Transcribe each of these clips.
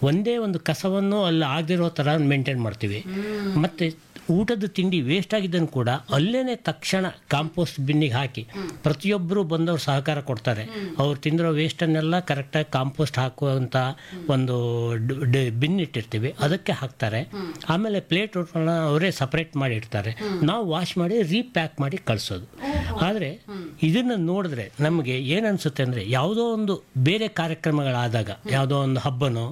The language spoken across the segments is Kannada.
ಒಂದೇ ಒಂದು ಕಸವನ್ನು ಅಲ್ಲಿ ಆಗದಿರೋ ಥರ ಮೇಂಟೈನ್ ಮಾಡ್ತೀವಿ ಮತ್ತು ಊಟದ ತಿಂಡಿ ವೇಸ್ಟ್ ಆಗಿದ್ದನ್ನು ಕೂಡ ಅಲ್ಲೇ ತಕ್ಷಣ ಕಾಂಪೋಸ್ಟ್ ಬಿನ್ನಿಗೆ ಹಾಕಿ ಪ್ರತಿಯೊಬ್ಬರು ಬಂದವರು ಸಹಕಾರ ಕೊಡ್ತಾರೆ ಅವ್ರು ತಿಂದಿರೋ ವೇಸ್ಟನ್ನೆಲ್ಲ ಕರೆಕ್ಟಾಗಿ ಕಾಂಪೋಸ್ಟ್ ಹಾಕುವಂಥ ಒಂದು ಡ್- ಡ್- ಬಿನ್ ಇಟ್ಟಿರ್ತೀವಿ ಅದಕ್ಕೆ ಹಾಕ್ತಾರೆ ಆಮೇಲೆ ಪ್ಲೇಟ್ ಅವರೇ ಸಪ್ರೇಟ್ ಮಾಡಿ ಇಡ್ತಾರೆ ನಾವು ವಾಶ್ ಮಾಡಿ ರೀಪ್ಯಾಕ್ ಮಾಡಿ ಕಳಿಸೋದು ಆದರೆ ಇದನ್ನು ನೋಡಿದ್ರೆ ನಮಗೆ ಏನು ಅನಿಸುತ್ತೆ ಅಂದರೆ ಯಾವುದೋ ಒಂದು ಬೇರೆ ಕಾರ್ಯಕ್ರಮಗಳಾದಾಗ ಯಾವುದೋ ಒಂದು ಹಬ್ಬನೋ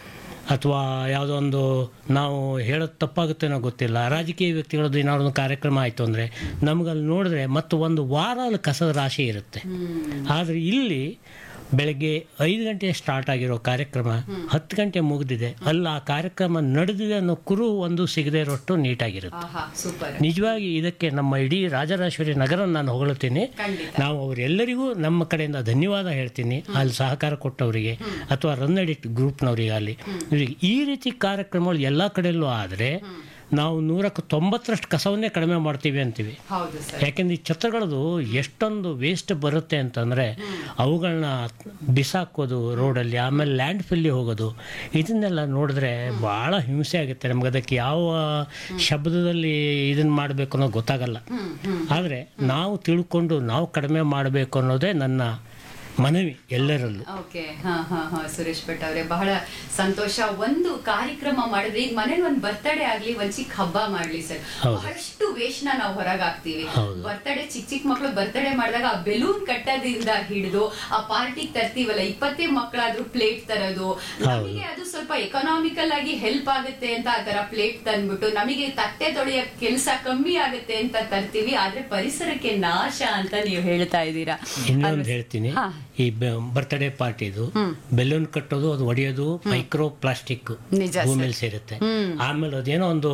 ಅಥವಾ ಯಾವುದೋ ಒಂದು ನಾವು ಹೇಳೋದು ತಪ್ಪಾಗುತ್ತೇನೋ ಗೊತ್ತಿಲ್ಲ ರಾಜಕೀಯ ವ್ಯಕ್ತಿಗಳದ್ದು ಏನಾದ್ರು ಒಂದು ಕಾರ್ಯಕ್ರಮ ಆಯಿತು ಅಂದರೆ ನಮಗಲ್ಲಿ ನೋಡಿದ್ರೆ ಮತ್ತು ಒಂದು ವಾರ ಅಲ್ಲಿ ಕಸದ ರಾಶಿ ಇರುತ್ತೆ ಆದರೆ ಇಲ್ಲಿ ಬೆಳಗ್ಗೆ ಐದು ಗಂಟೆ ಸ್ಟಾರ್ಟ್ ಆಗಿರೋ ಕಾರ್ಯಕ್ರಮ ಹತ್ತು ಗಂಟೆ ಮುಗಿದಿದೆ ಅಲ್ಲಿ ಆ ಕಾರ್ಯಕ್ರಮ ನಡೆದಿದೆ ಅನ್ನೋ ಕುರು ಒಂದು ಸಿಗದೇ ಇರೋಷ್ಟು ನೀಟಾಗಿರುತ್ತೆ ಆಹಾ ಸೂಪರ್ ನಿಜವಾಗಿ ಇದಕ್ಕೆ ನಮ್ಮ ಇಡೀ ರಾಜರಾಜೇಶ್ವರಿ ನಗರ ನಾನು ಹೊಗಳುತ್ತೀನಿ ಖಂಡಿತ. ನಾವು ಅವರೆಲ್ಲರಿಗೂ ನಮ್ಮ ಕಡೆಯಿಂದ ಧನ್ಯವಾದ ಹೇಳ್ತೀನಿ ಅಲ್ಲಿ ಸಹಕಾರ ಕೊಟ್ಟವರಿಗೆ ಅಥವಾ ರನ್ ಎಡಿಟ್ ಗ್ರೂಪ್ನವರಿಗೆ ಅಲ್ಲಿ ಇವ್ರಿಗೆ ಈ ರೀತಿ ಕಾರ್ಯಕ್ರಮಗಳು ಎಲ್ಲ ಕಡೆಯಲ್ಲೂ ಆದರೆ ನಾವು ನೂರಕ್ಕೆ ತೊಂಬತ್ತರಷ್ಟು ಕಸವನ್ನೇ ಕಡಿಮೆ ಮಾಡ್ತೀವಿ ಅಂತೀವಿ ಹೌದು ಸರ್ ಯಾಕೆಂದ್ರೆ ಈ ಛತ್ರಗಳದು ಎಷ್ಟೊಂದು ವೇಸ್ಟ್ ಬರುತ್ತೆ ಅಂತಂದರೆ ಅವುಗಳನ್ನ ಬಿಸಾಕೋದು ರೋಡಲ್ಲಿ ಆಮೇಲೆ ಲ್ಯಾಂಡ್ ಫಿಲ್ಲಿ ಹೋಗೋದು ಇದನ್ನೆಲ್ಲ ನೋಡಿದ್ರೆ ಭಾಳ ಹಿಂಸೆ ಆಗುತ್ತೆ ನಮ್ಗೆ ಅದಕ್ಕೆ ಯಾವ ಶಬ್ದದಲ್ಲಿ ಇದನ್ನು ಮಾಡಬೇಕು ಅನ್ನೋದು ಗೊತ್ತಾಗಲ್ಲ ಆದರೆ ನಾವು ತಿಳ್ಕೊಂಡು ನಾವು ಕಡಿಮೆ ಮಾಡಬೇಕು ಅನ್ನೋದೇ ನನ್ನ ಮನವಿ ಎಲ್ಲರಲ್ಲೂ ಓಕೆ ಹಾ ಹಾ ಹಾ ಸುರೇಶ್ ಭಟ್ ಅವರೇ ಬಹಳ ಸಂತೋಷ ಒಂದು ಕಾರ್ಯಕ್ರಮ ಮಾಡಿದ್ರೆ ಈಗ ಮನೇಲಿ ಒಂದ್ ಬರ್ತಡೇ ಆಗ್ಲಿ ಒಂದ್ ಚಿಕ್ಕ ಹಬ್ಬ ಮಾಡ್ಲಿ ಸರ್ ಹೌದು. ಬಹಳಷ್ಟು ವೇಸ್ಟ್ ನ ನಾವು ಹೊರಗ್ ಹಾಕ್ತಿವಿ ಹೌದು. ಬರ್ತಡೇ ಚಿಕ್ಕ ಚಿಕ್ಕ ಮಕ್ಳು ಬರ್ತಡೇ ಮಾಡಿದಾಗ ಆ ಬೆಲೂನ್ ಕಟ್ಟೋದ್ರಿಂದ ಹಿಡಿದು ಆ ಪಾರ್ಟಿಗೆ ತರ್ತೀವಲ್ಲ ಇಪ್ಪತ್ತೇ ಮಕ್ಕಳಾದ್ರೂ ಪ್ಲೇಟ್ ತರೋದು ನಮಗೆ ಅದು ಸ್ವಲ್ಪ ಎಕನಾಮಿಕಲ್ ಆಗಿ ಹೆಲ್ಪ್ ಆಗುತ್ತೆ ಅಂತ ಆ ತರ ಪ್ಲೇಟ್ ತಂದ್ಬಿಟ್ಟು ನಮಗೆ ತಟ್ಟೆ ತೊಳೆಯೋ ಕೆಲಸ ಕಮ್ಮಿ ಆಗುತ್ತೆ ಅಂತ ತರ್ತೀವಿ ಆದ್ರೆ ಪರಿಸರಕ್ಕೆ ನಾಶ ಅಂತ ನೀವು ಹೇಳ್ತಾ ಇದ್ದೀರಾ ಇನ್ನೊಂದು ಹೇಳ್ತೀನಿ ಹಾ. ಈ ಬರ್ತ್ಡೇ ಪಾರ್ಟಿದು ಬೆಲೂನ್ ಕಟ್ಟೋದು ಅದು ಒಡೆಯೋದು ಮೈಕ್ರೋ ಪ್ಲಾಸ್ಟಿಕ್ ನಿಜ ಸರ್. ಭೂಮಿಯಲ್ಲಿ ಸೇರುತ್ತೆ ಆಮೇಲೆ ಅದೇನೋ ಒಂದು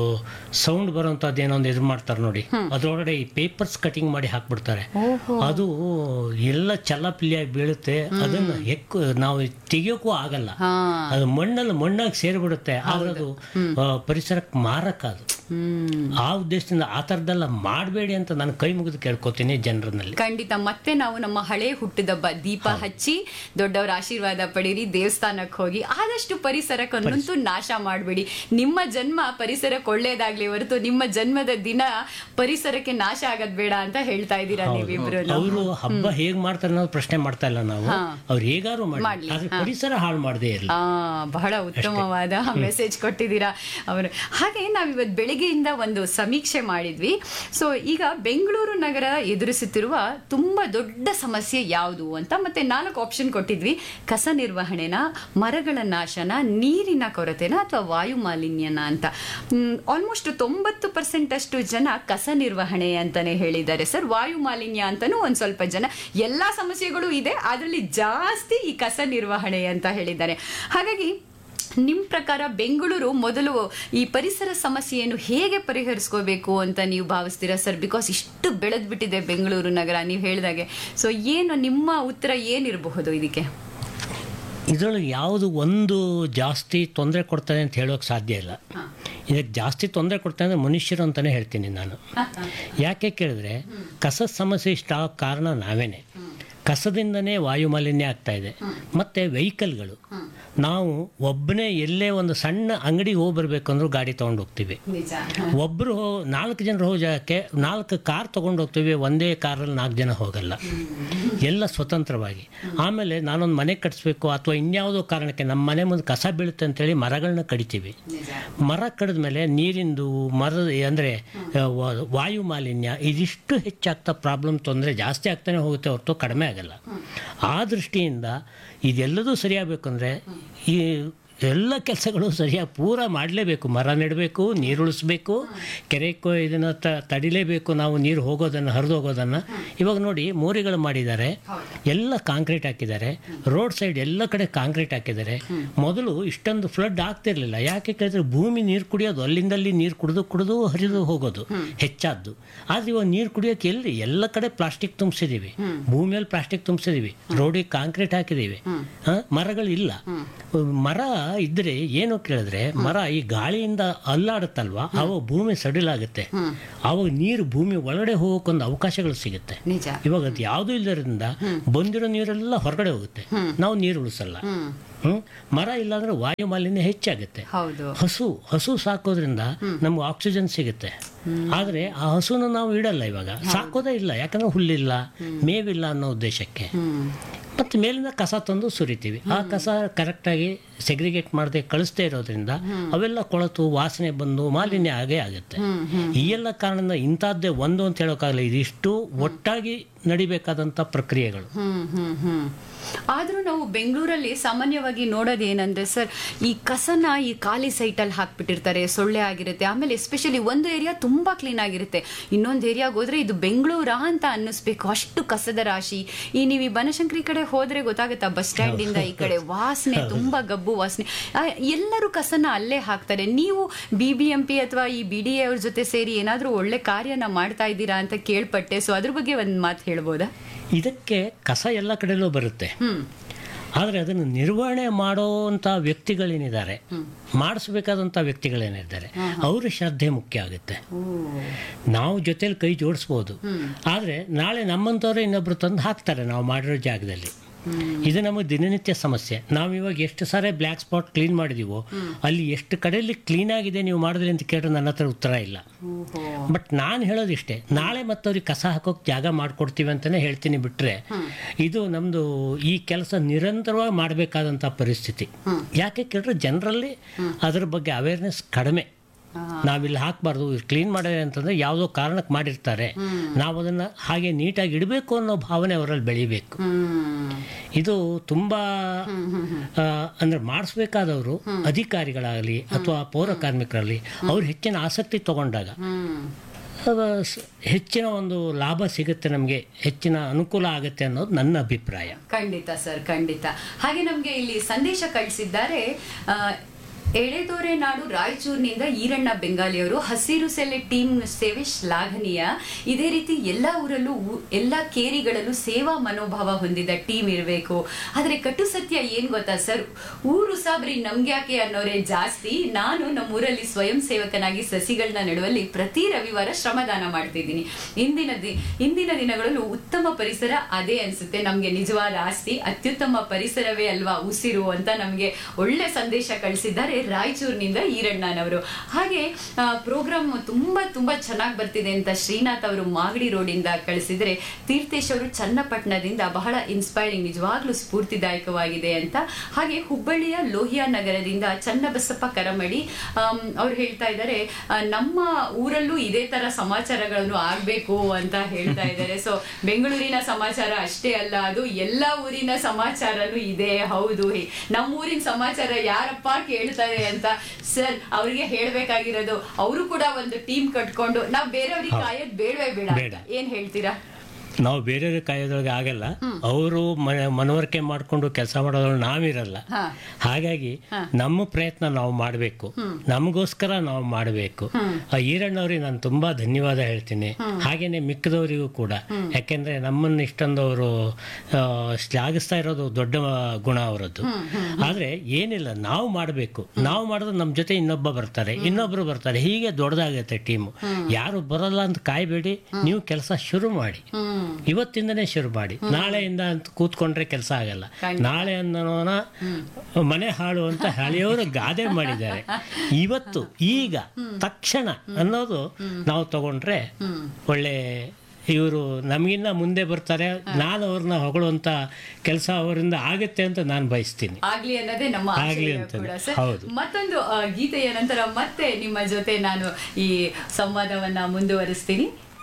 ಸೌಂಡ್ ಬರುವಂತದ್ದು ಏನೋ ಒಂದು ಇದು ಮಾಡ್ತಾರೆ ನೋಡಿ ಅದ್ರೊಳಗಡೆ ಈ ಪೇಪರ್ಸ್ ಕಟಿಂಗ್ ಮಾಡಿ ಹಾಕ್ಬಿಡ್ತಾರೆ ಅದು ಎಲ್ಲ ಚಲ್ಲಪಿಲ್ಲಿಯಾಗಿ ಬೀಳುತ್ತೆ ಅದನ್ನ ಹೆಕ್ಕು ನಾವು ತೆಗಿಯೋಕ್ಕೂ ಆಗಲ್ಲ ಹಾ ಅದು ಮಣ್ಣಲ್ಲಿ ಮಣ್ಣಾಗಿ ಸೇರಿಬಿಡುತ್ತೆ ಆದ್ರೆ ಅದು ಆ, ಪರಿಸರಕ್ಕೆ ಮಾರಕ ಅದು ಹ್ಮ್ ಆ ಉದ್ದೇಶದಿಂದ ಆ ಥರದ್ದೆಲ್ಲ ಮಾಡಬೇಡಿ ಅಂತ ನಾನು ಕೈ ಮುಗಿದು ಕೇಳ್ಕೊತೀನಿ ಜನರನ್ನಲ್ಲಿ ಖಂಡಿತ ಮತ್ತೆ ನಾವು ನಮ್ಮ ಹಳೆ ಹುಟ್ಟಿದಬ್ಬ ದೀಪ ಹಚ್ಚಿ ದೊಡ್ಡವರ ಆಶೀರ್ವಾದ ಪಡೀರಿ ದೇವಸ್ಥಾನಕ್ಕೆ ಹೋಗಿ ಆದಷ್ಟು ಪರಿಸರಕ್ಕನ್ನಂತೂ ನಾಶ ಮಾಡಬೇಡಿ ನಿಮ್ಮ ಜನ್ಮ ಪರಿಸರಕ್ಕೆ ಒಳ್ಳೇದಾಗ್ಲಿ ಹೊರತು ನಿಮ್ಮ ಜನ್ಮದ ದಿನ ಪರಿಸರಕ್ಕೆ ನಾಶ ಆಗದ್ ಬೇಡ ಅಂತ ಹೇಳ್ತಾ ಇದ್ದೀರಾ ನೀವಿಬ್ರು ಅವರು ಹಬ್ಬ ಹೇಗ್ ಮಾಡ್ತಾರೆ ಅನ್ನೋದು ಪ್ರಶ್ನೆ ಮಾಡ್ತಾ ಇಲ್ಲ ನಾವು ಅವ್ರು ಹೇಗಾರು ಮಾಡಿ ಮಾಡ್ಲಿ, ಆದ್ರೆ ಪರಿಸರ ಹಾಳು ಮಾಡದೇ ಇರಲಿ ಆ ಬಹಳ ಉತ್ತಮವಾದ ಮೆಸೇಜ್ ಕೊಟ್ಟಿದ್ದೀರಾ ಅವರು ಹಾಗೆ ನಾವಿವತ್ತು ಬೆಳಿಗ್ಗೆಯಿಂದ ಒಂದು ಸಮೀಕ್ಷೆ ಮಾಡಿದ್ವಿ ಸೊ ಈಗ ಬೆಂಗಳೂರು ನಗರ ಎದುರಿಸುತ್ತಿರುವ ತುಂಬಾ ದೊಡ್ಡ ಸಮಸ್ಯೆ ಯಾವುದು ಅಂತ ಮತ್ತೆ ನಾಲ್ಕು ಆಪ್ಷನ್ ಕೊಟ್ಟಿದ್ವಿ ಕಸ ನಿರ್ವಹಣೆನ ಮರಗಳ ನಾಶನ ನೀರಿನ ಕೊರತೆನ ಅಥವಾ ವಾಯು ಮಾಲಿನ್ಯನ ಅಂತ ಆಲ್ಮೋಸ್ಟ್ ತೊಂಬತ್ತು ಪರ್ಸೆಂಟ್ ಅಷ್ಟು ಜನ ಕಸ ನಿರ್ವಹಣೆ ಅಂತಾನೆ ಹೇಳಿದ್ದಾರೆ ಸರ್ ವಾಯು ಮಾಲಿನ್ಯ ಅಂತಾನೂ ಒಂದ್ ಸ್ವಲ್ಪ ಜನ ಎಲ್ಲಾ ಸಮಸ್ಯೆಗಳು ಇದೆ ಅದರಲ್ಲಿ ಜಾಸ್ತಿ ಈ ಕಸ ನಿರ್ವಹಣೆ ಅಂತ ಹೇಳಿದ್ದಾರೆ ಹಾಗಾಗಿ ನಿಮ್ ಪ್ರಕಾರ ಬೆಂಗಳೂರು ಮೊದಲು ಈ ಪರಿಸರ ಸಮಸ್ಯೆಯನ್ನು ಹೇಗೆ ಪರಿಹರಿಸ್ಕೋಬೇಕು ಅಂತ ನೀವು ಭಾವಿಸ್ತೀರಾ ಸರ್ ಬಿಕಾಸ್ ಇಷ್ಟು ಬೆಳೆದ್ಬಿಟ್ಟಿದೆ ಬೆಂಗಳೂರು ನಗರ ನೀವು ಹೇಳಿದಾಗೆ ಸೊ ಏನು ನಿಮ್ಮ ಉತ್ತರ ಏನಿರಬಹುದು ಇದಕ್ಕೆ ಇದರೊಳಗೆ ಯಾವುದು ಒಂದು ಜಾಸ್ತಿ ತೊಂದರೆ ಕೊಡ್ತಾರೆ ಅಂತ ಹೇಳೋಕೆ ಸಾಧ್ಯ ಇಲ್ಲ ಇದಕ್ಕೆ ಜಾಸ್ತಿ ತೊಂದರೆ ಕೊಡ್ತಾರೆ ಅಂದರೆ ಮನುಷ್ಯರು ಅಂತಲೇ ಹೇಳ್ತೀನಿ ನಾನು ಯಾಕೆ ಕೇಳಿದ್ರೆ ಕಸದ ಸಮಸ್ಯೆ ಇಷ್ಟ ಆಗೋ ಕಾರಣ ನಾವೇನೆ ಕಸದಿಂದನೇ ವಾಯು ಮಾಲಿನ್ಯ ಆಗ್ತಾ ಇದೆ ಮತ್ತು ವೆಹಿಕಲ್ಗಳು ನಾವು ಒಬ್ಬನೇ ಎಲ್ಲೇ ಒಂದು ಸಣ್ಣ ಅಂಗಡಿಗೆ ಹೋಗಿ ಬರಬೇಕು ಅಂದ್ರೂ ಗಾಡಿ ತೊಗೊಂಡು ಹೋಗ್ತೀವಿ ನಿಜ ಒಬ್ಬರು ನಾಲ್ಕು ಜನರು ಹೋಗೋ ಜಾಗಕ್ಕೆ ನಾಲ್ಕು ಕಾರ್ ತೊಗೊಂಡು ಹೋಗ್ತೀವಿ ಒಂದೇ ಕಾರಲ್ಲಿ ನಾಲ್ಕು ಜನ ಹೋಗಲ್ಲ ಎಲ್ಲ ಸ್ವತಂತ್ರವಾಗಿ ಆಮೇಲೆ ನಾನೊಂದು ಮನೆ ಕಟ್ಟಿಸ್ಬೇಕು ಅಥವಾ ಇನ್ಯಾವುದೋ ಕಾರಣಕ್ಕೆ ನಮ್ಮ ಮನೆ ಮುಂದೆ ಕಸ ಬೀಳುತ್ತೆ ಅಂತೇಳಿ ಮರಗಳನ್ನ ಕಡಿತೀವಿ ನಿಜ ಮರ ಕಡಿದ ಮೇಲೆ ನೀರಿಂದು ಮರದ ಅಂದರೆ ವಾಯು ಮಾಲಿನ್ಯ ಇದಿಷ್ಟು ಹೆಚ್ಚಾಗ್ತಾ ಪ್ರಾಬ್ಲಮ್ ತೊಂದರೆ ಜಾಸ್ತಿ ಆಗ್ತಾನೆ ಹೋಗುತ್ತೆ ಹೊರತು ಕಡಿಮೆ ಆಗಲ್ಲ ಆ ದೃಷ್ಟಿಯಿಂದ ಇದೆಲ್ಲದೂ ಸರಿಯಾಗಬೇಕಂದ್ರೆ ಈ ಎಲ್ಲ ಕೆಲಸಗಳು ಸರಿಯಾಗಿ ಪೂರ ಮಾಡಲೇಬೇಕು ಮರ ನೆಡಬೇಕು ನೀರು ಉಳಿಸ್ಬೇಕು ಕೆರೆ ಕೊ ಇದನ್ನು ತ ತಡಿಲೇಬೇಕು ನಾವು ನೀರು ಹೋಗೋದನ್ನು ಹರಿದು ಹೋಗೋದನ್ನು ಇವಾಗ ನೋಡಿ ಮೋರಿಗಳು ಮಾಡಿದ್ದಾರೆ ಎಲ್ಲ ಕಾಂಕ್ರೀಟ್ ಹಾಕಿದ್ದಾರೆ ರೋಡ್ ಸೈಡ್ ಎಲ್ಲ ಕಡೆ ಕಾಂಕ್ರೀಟ್ ಹಾಕಿದ್ದಾರೆ ಮೊದಲು ಇಷ್ಟೊಂದು ಫ್ಲಡ್ ಆಗ್ತಿರ್ಲಿಲ್ಲ ಯಾಕೆ ಕೇಳಿದ್ರೆ ಭೂಮಿ ನೀರು ಕುಡಿಯೋದು ಅಲ್ಲಿಂದಲ್ಲಿ ನೀರು ಕುಡಿದು ಕುಡಿದು ಹರಿದು ಹೋಗೋದು ಹೆಚ್ಚಾದ್ದು ಆದ್ರೆ ಇವಾಗ ನೀರು ಕುಡಿಯೋಕೆ ಎಲ್ಲಿ ಎಲ್ಲ ಕಡೆ ಪ್ಲಾಸ್ಟಿಕ್ ತುಂಬಿಸಿದೀವಿ ಭೂಮಿಯಲ್ಲಿ ಪ್ಲಾಸ್ಟಿಕ್ ತುಂಬಿಸಿದೀವಿ ರೋಡಿಗೆ ಕಾಂಕ್ರೀಟ್ ಹಾಕಿದೀವಿ ಆ, ಮರಗಳಿಲ್ಲ ಮರ ಇದ್ರೆ ಏನು ಕೇಳಿದ್ರೆ ಮರ ಈ ಗಾಳಿಯಿಂದ ಅಲ್ಲಾಡುತ್ತಲ್ವಾ ಅವಾಗ ಭೂಮಿ ಸಡಿಲಾಗುತ್ತೆ ಅವಾಗ ನೀರು ಭೂಮಿ ಒಳಗಡೆ ಹೋಗೋಕ್ಕೊಂದು ಅವಕಾಶಗಳು ಸಿಗುತ್ತೆ ನಿಜ ಇವಾಗ ಅದು ಯಾವುದೂ ಇಲ್ಲದ್ರಿಂದ ಬಂದಿರೋ ನೀರೆಲ್ಲ ಹೊರಗಡೆ ಹೋಗುತ್ತೆ ನಾವು ನೀರು ಉಳಿಸಲ್ಲ ಹ್ಮ್ ಮರ ಇಲ್ಲಾಂದ್ರೆ ವಾಯು ಮಾಲಿನ್ಯ ಹೆಚ್ಚಾಗುತ್ತೆ ಹೌದು ಹಸು ಹಸು ಸಾಕೋದ್ರಿಂದ ನಮ್ಗೆ ಆಕ್ಸಿಜನ್ ಸಿಗುತ್ತೆ ಆದ್ರೆ ಆ ಹಸುನ ನಾವು ಇಡಲ್ಲ ಇವಾಗ ಸಾಕೋದೇ ಇಲ್ಲ ಯಾಕಂದ್ರೆ ಹುಲ್ಲಿಲ್ಲ ಮೇವಿಲ್ಲ ಅನ್ನೋ ಉದ್ದೇಶಕ್ಕೆ ಮತ್ತೆ ಮೇಲಿಂದ ಕಸ ತಂದು ಸುರಿತೀವಿ ಆ ಕಸ ಕರೆಕ್ಟಾಗಿ ಸೆಗ್ರಿಗೇಟ್ ಮಾಡದೆ ಕಳಿಸ್ದೇ ಇರೋದ್ರಿಂದ ಅವೆಲ್ಲ ಕೊಳತು ವಾಸನೆ ಬಂದು ಮಾಲಿನ್ಯ ಆಗೇ ಆಗುತ್ತೆ ಈ ಎಲ್ಲ ಕಾರಣದಿಂದ ಇಂಥದ್ದೇ ಒಂದು ಅಂತ ಹೇಳೋಕ್ಕಾಗಲ್ಲ ಇದಿಷ್ಟು ಒಟ್ಟಾಗಿ ನಡಿಬೇಕಾದಂಥ ಪ್ರಕ್ರಿಯೆಗಳು ಹ್ಮ್ ಹ್ಮ್ ಹ್ಮ್ ಆದ್ರೂ ನಾವು ಬೆಂಗಳೂರಲ್ಲಿ ಸಾಮಾನ್ಯವಾಗಿ ನೋಡೋದು ಏನಂದ್ರೆ ಸರ್ ಈ ಕಸನ ಈ ಖಾಲಿ ಸೈಟಲ್ಲಿ ಹಾಕ್ಬಿಟ್ಟಿರ್ತಾರೆ ಸೊಳ್ಳೆ ಆಗಿರುತ್ತೆ ಆಮೇಲೆ ಎಸ್ಪೆಷಲಿ ಒಂದು ಏರಿಯಾ ತುಂಬಾ ಕ್ಲೀನ್ ಆಗಿರುತ್ತೆ ಇನ್ನೊಂದು ಏರಿಯಾಗೆ ಹೋದ್ರೆ ಇದು ಬೆಂಗಳೂರಾ ಅಂತ ಅನ್ನಿಸ್ಬೇಕು ಅಷ್ಟು ಕಸದ ರಾಶಿ ಈ ನೀವು ಈ ಬನಶಂಕರಿ ಕಡೆ ಹೋದ್ರೆ ಗೊತ್ತಾಗುತ್ತಾ ಬಸ್ ಸ್ಟ್ಯಾಂಡ್ ಇಂದ ಈ ಕಡೆ ವಾಸನೆ ತುಂಬಾ ಗಬ್ಬು ವಾಸನೆ ಆ, ಎಲ್ಲರೂ ಕಸನ ಅಲ್ಲೇ ಹಾಕ್ತಾರೆ ನೀವು ಬಿ ಬಿ ಎಂ ಪಿ ಅಥವಾ ಈ ಬಿ ಡಿ ಎ ಅವ್ರ ಜೊತೆ ಸೇರಿ ಏನಾದ್ರೂ ಒಳ್ಳೆ ಕಾರ್ಯನ ಮಾಡ್ತಾ ಇದ್ದೀರಾ ಅಂತ ಕೇಳ್ಪಟ್ಟೆ ಸೊ ಅದ್ರ ಬಗ್ಗೆ ಒಂದು ಮಾತು ಹೇಳ್ಬೋದಾ ಇದಕ್ಕೆ ಕಸ ಎಲ್ಲ ಕಡೆಯಲ್ಲೂ ಬರುತ್ತೆ ಹ್ಮ್ ಆದರೆ ಅದನ್ನು ನಿರ್ವಹಣೆ ಮಾಡೋವಂಥ ವ್ಯಕ್ತಿಗಳೇನಿದ್ದಾರೆ ಮಾಡಿಸ್ಬೇಕಾದಂಥ ವ್ಯಕ್ತಿಗಳೇನಿದ್ದಾರೆ ಅವ್ರ ಶ್ರದ್ಧೆ ಮುಖ್ಯ ಆಗುತ್ತೆ ಓ ನಾವು ಜೊತೆಲಿ ಕೈ ಜೋಡಿಸ್ಬೋದು ಆದರೆ ನಾಳೆ ನಮ್ಮಂಥವ್ರೆ ಇನ್ನೊಬ್ರು ತಂದು ಹಾಕ್ತಾರೆ ನಾವು ಮಾಡಿರೋ ಜಾಗದಲ್ಲಿ ಇದು ನಮಗೆ ದಿನನಿತ್ಯ ಸಮಸ್ಯೆ ನಾವು ಇವಾಗ ಎಷ್ಟು ಸಾರಿ ಬ್ಲ್ಯಾಕ್ ಸ್ಪಾಟ್ ಕ್ಲೀನ್ ಮಾಡಿದೀವೋ ಅಲ್ಲಿ ಎಷ್ಟು ಕಡೆಯಲ್ಲಿ ಕ್ಲೀನ್ ಆಗಿದೆ ನೀವು ಮಾಡಿದ್ರಿ ಅಂತ ಕೇಳಿದ್ರೆ ನನ್ನ ಹತ್ರ ಉತ್ತರ ಇಲ್ಲ ಓಹೋ ಬಟ್ ನಾನು ಹೇಳೋದಿಷ್ಟೇ ನಾಳೆ ಮತ್ತವ್ರಿಗೆ ಕಸ ಹಾಕೋಕೆ ಜಾಗ ಮಾಡಿಕೊಡ್ತೀವಿ ಅಂತಲೇ ಹೇಳ್ತೀನಿ ಬಿಟ್ಟರೆ ಇದು ನಮ್ಮದು ಈ ಕೆಲಸ ನಿರಂತರವಾಗಿ ಮಾಡಬೇಕಾದಂಥ ಪರಿಸ್ಥಿತಿ ಯಾಕೆ ಕೇಳಿದ್ರೆ ಜನರಲ್ಲಿ ಅದರ ಬಗ್ಗೆ ಅವೇರ್ನೆಸ್ ಕಡಿಮೆ ನಾವಿಲ್ಲಿ ಹಾಕಬಾರ್ದು ಕ್ಲೀನ್ ಮಾಡಿದೆ ಅಂತಂದ್ರೆ ಯಾವುದೋ ಕಾರಣಕ್ಕೆ ಮಾಡಿರ್ತಾರೆ ನಾವು ಅದನ್ನು ಹಾಗೆ ನೀಟಾಗಿ ಇಡಬೇಕು ಅನ್ನೋ ಭಾವನೆ ಅವರಲ್ಲಿ ಬೆಳಿಬೇಕು ಹ್ಮ್ ಇದು ತುಂಬಾ ಆ, ಅಂದ್ರೆ ಮಾಡಿಸ್ಬೇಕಾದವರು ಅಧಿಕಾರಿಗಳಾಗಲಿ ಅಥವಾ ಪೌರ ಕಾರ್ಮಿಕರಲ್ಲಿ ಅವ್ರು ಹೆಚ್ಚಿನ ಆಸಕ್ತಿ ತಗೊಂಡಾಗ ಹ್ಮ್ ಅವ ಸ್- ಹೆಚ್ಚಿನ ಒಂದು ಲಾಭ ಸಿಗುತ್ತೆ ನಮಗೆ ಹೆಚ್ಚಿನ ಅನುಕೂಲ ಆಗುತ್ತೆ ಅನ್ನೋದು ನನ್ನ ಅಭಿಪ್ರಾಯ ಖಂಡಿತ ಸರ್ ಖಂಡಿತ ಹಾಗೆ ನಮ್ಗೆ ಇಲ್ಲಿ ಸಂದೇಶ ಕಳಿಸಿದ್ದಾರೆ ಆ, ಎಳೆದೋರೆ ನಾಡು ರಾಯಚೂರಿನಿಂದ ಈರಣ್ಣ ಬೆಂಗಾಲಿಯವರು ಹಸಿರು ಸೆಲೆ ಟೀಮ್ ಸೇವೆ ಶ್ಲಾಘನೀಯ ಇದೇ ರೀತಿ ಎಲ್ಲ ಊರಲ್ಲೂ ಊ- ಎಲ್ಲ ಕೇರಿಗಳಲ್ಲೂ ಸೇವಾ ಮನೋಭಾವ ಹೊಂದಿದ ಟೀಮ್ ಇರಬೇಕು ಆದ್ರೆ ಕಟು ಸತ್ಯ ಏನ್ ಗೊತ್ತಾ ಸರ್ ಊರು ಸಾಬ್ರಿ ನಮ್ಗ್ಯಾಕೆ ಅನ್ನೋರೇ ಜಾಸ್ತಿ ನಾನು ನಮ್ಮೂರಲ್ಲಿ ಸ್ವಯಂ ಸೇವಕನಾಗಿ ಸಸಿಗಳನ್ನ ನೆಡುವಲ್ಲಿ ಪ್ರತಿ ರವಿವಾರ ಶ್ರಮದಾನ ಮಾಡ್ತಿದ್ದೀನಿ ಇಂದಿನ ದಿ ಇಂದಿನ ದಿನಗಳಲ್ಲೂ ಉತ್ತಮ ಪರಿಸರ ಅದೇ ಅನ್ಸುತ್ತೆ ನಮ್ಗೆ ನಿಜವಾದ ಆಸ್ತಿ ಅತ್ಯುತ್ತಮ ಪರಿಸರವೇ ಅಲ್ವಾ ಉಸಿರು ಅಂತ ನಮ್ಗೆ ಒಳ್ಳೆ ಸಂದೇಶ ಕಳಿಸಿದ್ದಾರೆ ರಾಯಚೂರಿನಿಂದ ಈರಣ್ಣನವರು ಹಾಗೆ ಪ್ರೋಗ್ರಾಮ್ ತುಂಬಾ ತುಂಬಾ ಚೆನ್ನಾಗಿ ಬರ್ತಿದೆ ಅಂತ ಶ್ರೀನಾಥ್ ಅವರು ಮಾಗಡಿ ರೋಡಿಂದ ಕಳಿಸಿದ್ರೆ ತೀರ್ಥೇಶ್ ಅವರು ಚನ್ನಪಟ್ಟಣದಿಂದ ಬಹಳ ಇನ್ಸ್ಪೈರಿಂಗ್ ನಿಜವಾಗ್ಲೂ ಸ್ಫೂರ್ತಿದಾಯಕವಾಗಿದೆ ಅಂತ ಹಾಗೆ ಹುಬ್ಬಳ್ಳಿಯ ಲೋಹಿಯಾ ನಗರದಿಂದ ಚನ್ನಬಸಪ್ಪ ಕರಮಡಿ ಆಮ್, ಅವ್ರು ಹೇಳ್ತಾ ಇದ್ದಾರೆ ಆ, ನಮ್ಮ ಊರಲ್ಲೂ ಇದೇ ತರ ಸಮಾಚಾರಗಳನ್ನು ಆಗ್ಬೇಕು ಅಂತ ಹೇಳ್ತಾ ಇದ್ದಾರೆ ಸೊ ಬೆಂಗಳೂರಿನ ಸಮಾಚಾರ ಅಷ್ಟೇ ಅಲ್ಲ ಅದು ಎಲ್ಲಾ ಊರಿನ ಸಮಾಚಾರನೂ ಇದೆ ಹೌದು ಹೇ- ನಮ್ಮ ಊರಿನ ಸಮಾಚಾರ ಯಾರಪ್ಪ ಕೇಳ್ತಾರೆ ಅಂತ ಸರ್ ಅವ್ರಿಗೆ ಹೇಳ್ಬೇಕಾಗಿರೋದು ಅವರು ಕೂಡ ಒಂದು ಟೀಮ್ ಕಟ್ಕೊಂಡು ನಾವ್ ಬೇರೆಯವ್ರಿಗೆ ಕಾಯೋದ್ ಬೇಡವೇ ಬೇಡ ಅಂತ. ಬೇಡ. ಏನ್ ಹೇಳ್ತೀರಾ ನಾವು ಬೇರೆಯವ್ರ ಕಾಯೋದ್ರೊಳಗೆ ಆಗಲ್ಲ ಅವರು ಮನ ಮನವರಿಕೆ ಮಾಡಿಕೊಂಡು ಕೆಲಸ ಮಾಡೋದ್ರೊಳಗೆ ನಾವಿರಲ್ಲ ಹಾ. ಹಾಗಾಗಿ ನಮ್ಮ ಪ್ರಯತ್ನ ನಾವು ಮಾಡಬೇಕು ನಮಗೋಸ್ಕರ ನಾವು ಮಾಡಬೇಕು ಆ ಈರಣ್ಣವ್ರಿಗೆ ನಾನು ತುಂಬಾ ಧನ್ಯವಾದ ಹೇಳ್ತೀನಿ ಹಾಗೇನೆ ಮಿಕ್ಕದವರಿಗೂ ಕೂಡ ಯಾಕೆಂದ್ರೆ ನಮ್ಮನ್ನು ಇಷ್ಟೊಂದು ಅವರು ಆ, ಶ್ಲಾಘಿಸ್ತಾ ಇರೋದು ದೊಡ್ಡ ಗುಣ ಅವರದ್ದು ಆದ್ರೆ ಏನಿಲ್ಲ ನಾವು ಮಾಡಬೇಕು ನಾವು ಮಾಡಿದ್ರೆ ನಮ್ಮ ಜೊತೆ ಇನ್ನೊಬ್ಬ ಬರ್ತಾರೆ ಇನ್ನೊಬ್ರು ಬರ್ತಾರೆ ಹೀಗೆ ದೊಡ್ಡದಾಗುತ್ತೆ ಟೀಮು ಯಾರು ಬರಲ್ಲ ಅಂತ ಕಾಯ್ಬೇಡಿ ನೀವು ಕೆಲಸ ಶುರು ಮಾಡಿ ಹ್ಮ್ ಇವತ್ತಿಂದನೇ ಶುರು ಮಾಡಿ ನಾಳೆಯಿಂದ ಅಂತ ಕೂತ್ಕೊಂಡ್ರೆ ಕೆಲಸ ಆಗಲ್ಲ ನಾಳೆ ಅನ್ನೋನ ಮನೆ ಹಾಳು ಅಂತ ಹಳೆಯವರು ಗಾದೆ ಮಾಡಿದ್ದಾರೆ ಇವತ್ತು ಈಗ ತಕ್ಷಣ ಅನ್ನೋದು ನಾವು ತಗೊಂಡ್ರೆ ಒಳ್ಳೆ ಇವರು ನಮಗಿನ್ನ ಮುಂದೆ ಬರ್ತಾರೆ ನಾನು ಅವ್ರನ್ನ ಹೊಗಳುವಂತ ಕೆಲಸ ಅವರಿಂದ ಆಗುತ್ತೆ ಅಂತ ನಾನು ಬಯಸ್ತೀನಿ ಆಗ್ಲಿ ಅನ್ನೋದೇ ನಮ್ಮ ಆಗ್ಲಿ ಆಶಯ ಅಂತಾನೆ. ಕೂಡ ಸರ್ ಹೌದು. ಮತ್ತೊಂದು ಆ, ಗೀತೆಯ ನಂತರ ಮತ್ತೆ ನಿಮ್ಮ ಜೊತೆ ನಾನು ಈ ಸಂವಾದವನ್ನ ಮುಂದುವರಿಸ್ತೀನಿ